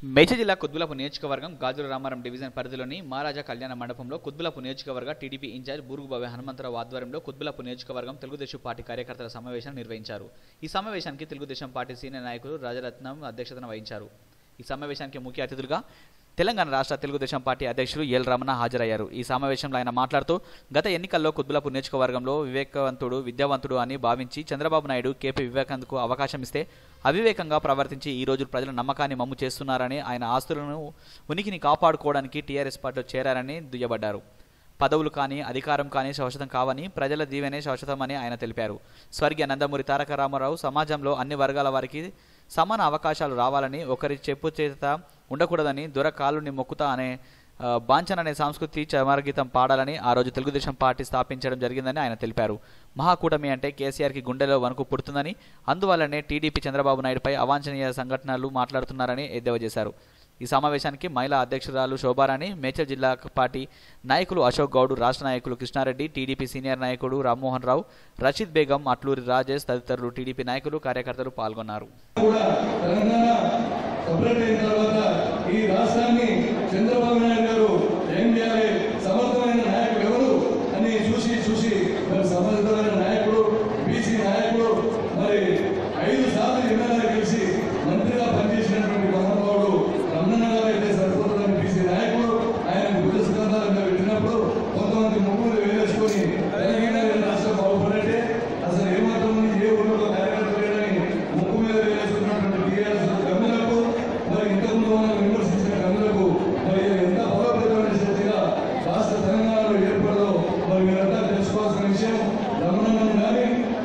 మేడ్చల్ జిల్లా కుత్బులాపు నియోజకవర్గం గాజుల రామారం డివిజన్ పరిధిలోని మహారాజా కళ్యాణ మండపంలో కుత్బులాపు నియోజకవర్గ టీడీపీ ఇన్ఛార్జ్ బూరుగుబాబు హనుమంతరావు ఆధ్వర్యంలో కుత్బులాపు నియోజకవర్గం తెలుగుదేశం పార్టీ కార్యకర్తల సమావేశం నిర్వహించారు ఈ సమావేశానికి తెలుగుదేశం పార్టీ సీనియర్ నాయకులు రాజరత్నం అధ్యక్షతన వహించారు ఈ సమావేశానికి ముఖ్య అతిథులుగా తెలంగాణ రాష్ట్ర తెలుగుదేశం పార్టీ అధ్యక్షులు ఎల్ రమణ హాజరయ్యారు ఈ సమావేశంలో ఆయన మాట్లాడుతూ గత ఎన్నికల్లో కుత్బులాపు నియోజకవర్గంలో వివేకవంతుడు విద్యావంతుడు అని భావించి చంద్రబాబు నాయుడు కేపీ వివేకానంద్కు అవకాశం ఇస్తే అవివేకంగా ప్రవర్తించి ఈ రోజు ప్రజల నమ్మకాన్ని మమ్ము చేస్తున్నారని ఆయన ఆస్తులను ఉనికిని కాపాడుకోవడానికి టీఆర్ఎస్ పార్టీలో చేరారని దుయ్యబడ్డారు పదవులు కానీ అధికారం కానీ శాశ్వతం కావని ప్రజల దీవెనే శాశ్వతమని ఆయన తెలిపారు స్వర్గీయ నందమూరి తారక రామారావు సమాజంలో అన్ని వర్గాల వారికి సమాన అవకాశాలు రావాలని ఒకరి చెప్పు చేత ఉండకూడదని దొరకాలుని మొక్కుతా అనే ఆ, బాంఛన్ అనే సంస్కృతి చమరగీతం పాడాలని ఆ రోజు తెలుగుదేశం పార్టీ స్థాపించడం జరిగిందని ఆయన తెలిపారు మహాకూటమి అంటే కేసీఆర్కి గుండెలో వణుకు పుడుతుందని అందువల్లనే టీడీపీ చంద్రబాబు నాయుడుపై అవాంఛనీయ సంఘటనలు మాట్లాడుతున్నారని ఎద్దేవా చేశారు ఈ సమావేశానికి మహిళా అధ్యక్షురాలు శోభారాణి మేచల్ జిల్లా పార్టీ నాయకులు అశోక్ గౌడ్ రాష్ట్ర నాయకులు కృష్ణారెడ్డి టీడీపీ సీనియర్ నాయకుడు రామ్మోహన్ రావు రషీద్ బేగం అట్లూరి రాజేష్ తదితరులు టీడీపీ నాయకులు కార్యకర్తలు పాల్గొన్నారు కూడా తెలంగాణ సపరేట్ అయిన తర్వాత ఈ రాష్ట్రాన్ని చంద్రబాబు నాయుడు గారు ఏం చేయాలి